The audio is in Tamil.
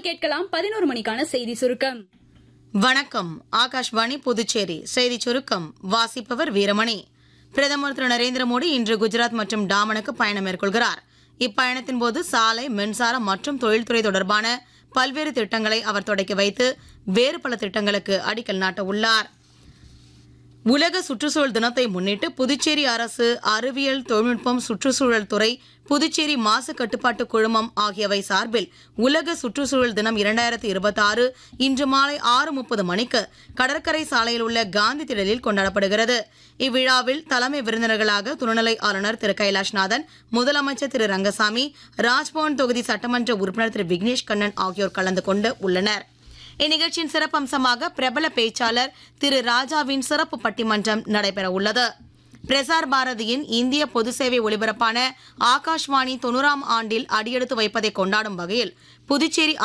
கேட்கலாம் பதினோரு மணிக்கான செய்தி சுருக்கம் வணக்கம் ஆகாஷ்வாணி புதுச்சேரி செய்தி சுருக்கம் வாசிப்பவர் வீரமணி பிரதமர் திரு நரேந்திர மோடி இன்று குஜராத் மற்றும் டாமனுக்கு பயணம் மேற்கொள்கிறார் இப்பயணத்தின் போது சாலை மின்சாரம் மற்றும் தொழில்துறை தொடர்பான பல்வேறு திட்டங்களை அவர் தொடக்கி வைத்து வேறு பல திட்டங்களுக்கு அடிக்கல் நாட்ட உள்ளார் உலக சுற்றுச்சூழல் தினத்தை முன்னிட்டு புதுச்சேரி அரசு அறிவியல் தொழில்நுட்பம் சுற்றுச்சூழல் துறை புதுச்சேரி மாசு கட்டுப்பாட்டு குழுமம் ஆகியவை சார்பில் உலக சுற்றுச்சூழல் தினம் இரண்டாயிரத்தி இருபத்தி ஆறு இன்று மாலை ஆறு முப்பது மணிக்கு கடற்கரை சாலையில் உள்ள காந்தி திடலில் கொண்டாடப்படுகிறது இவ்விழாவில் தலைமை விருந்தினர்களாக துணைநிலை ஆளுநர் திரு கைலாஷ்நாதன் முதலமைச்சர் திரு ரங்கசாமி ராஜ்பவன் தொகுதி சட்டமன்ற உறுப்பினர் திரு விக்னேஷ் கண்ணன் ஆகியோர் கலந்து கொண்டு உள்ளனர் இந்நிகழ்ச்சியின் சிறப்பம்சமாக பிரபல பேச்சாளர் திரு ராஜாவின் சிறப்பு பட்டிமன்றம் நடைபெற உள்ளது பிரசார் பாரதியின் இந்திய பொது சேவை ஒலிபரப்பான ஆகாஷ்வாணி தொண்ணூறாம் ஆண்டில் அடியெடுத்து வைப்பதை கொண்டாடும் வகையில் புதுச்சேரி